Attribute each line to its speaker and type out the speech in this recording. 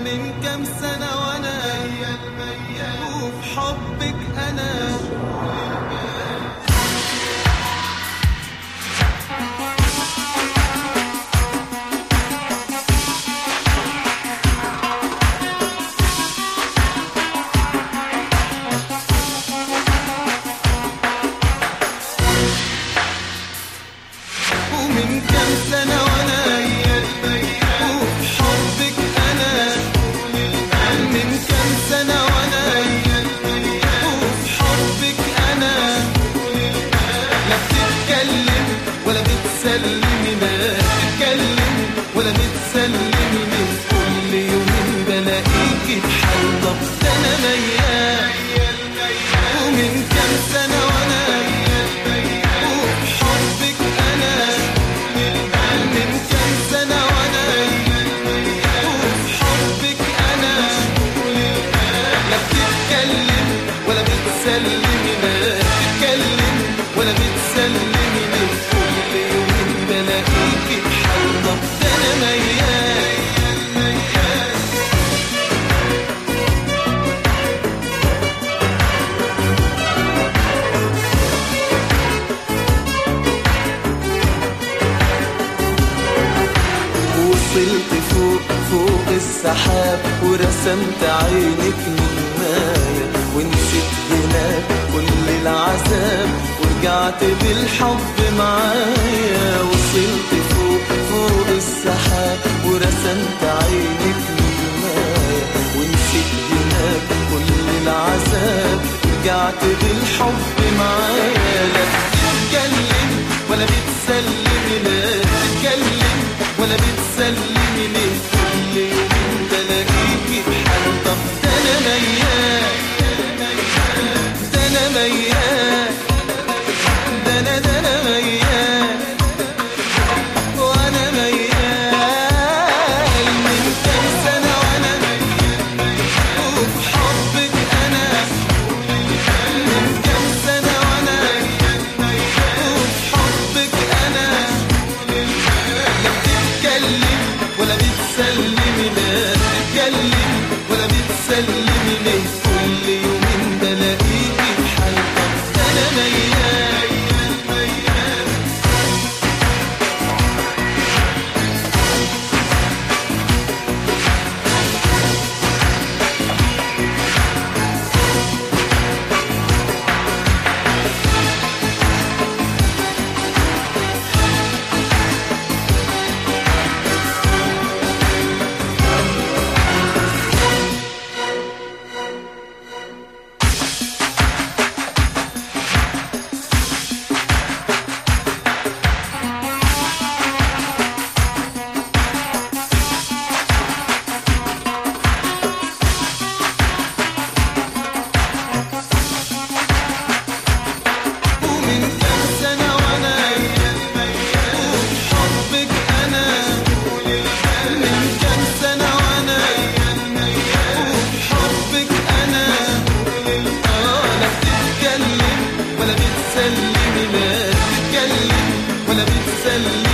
Speaker 1: من كام سنة وانا وفي حبك انا ومن كام سنة وانا وفي حبك انا من كام سنة وانا وفي حبك انا لا بتتكلم ولا بتسلمي ما بتتكلم ولا بتسلمي من كل يومين بلاقيكي بحال طب ده انا ميال ومن كام سنة وانا وفي حبك انا من كام سنة وانا وفي حبك انا لا بتتكلم ولا بتسلمي ما بتتكلم ولا بتسلمي من كل يومين بلاقيكي بحال طب ده انا ميال وصلت فوق فوق السحاب ورسمت عينك نجماية ونسيت هناك كل العذاب ورجعت بالحب معايا وصلت فوق فوق السحاب ورسمت عينك نجماية ونسيت هناك كل العذاب ورجعت بالحب معايا لا بتتكلم ولا بتسلمي لا بتتكلم ولا بتسلمي ليه كل يوم بلاقيكي بحال طب ده انا ميال ده انا ميال ده انا ده انا ميال وانا ميال من كام سنة وانا وفي حبك انا من كام سنة وانا وفي حبك انا لا بتتكلم ولا بتسلمي لا بتتكلم ولا بتسلمي ليه كل يومين بلاقيكي بحال طب ده انا ميال ميال ومن كام سنة وانا وفي حبك انا من كام سنة وانا وفي حبك انا اه لا بتتكلم ولا بتسلمي لا بتتكلم ولا بتسلمي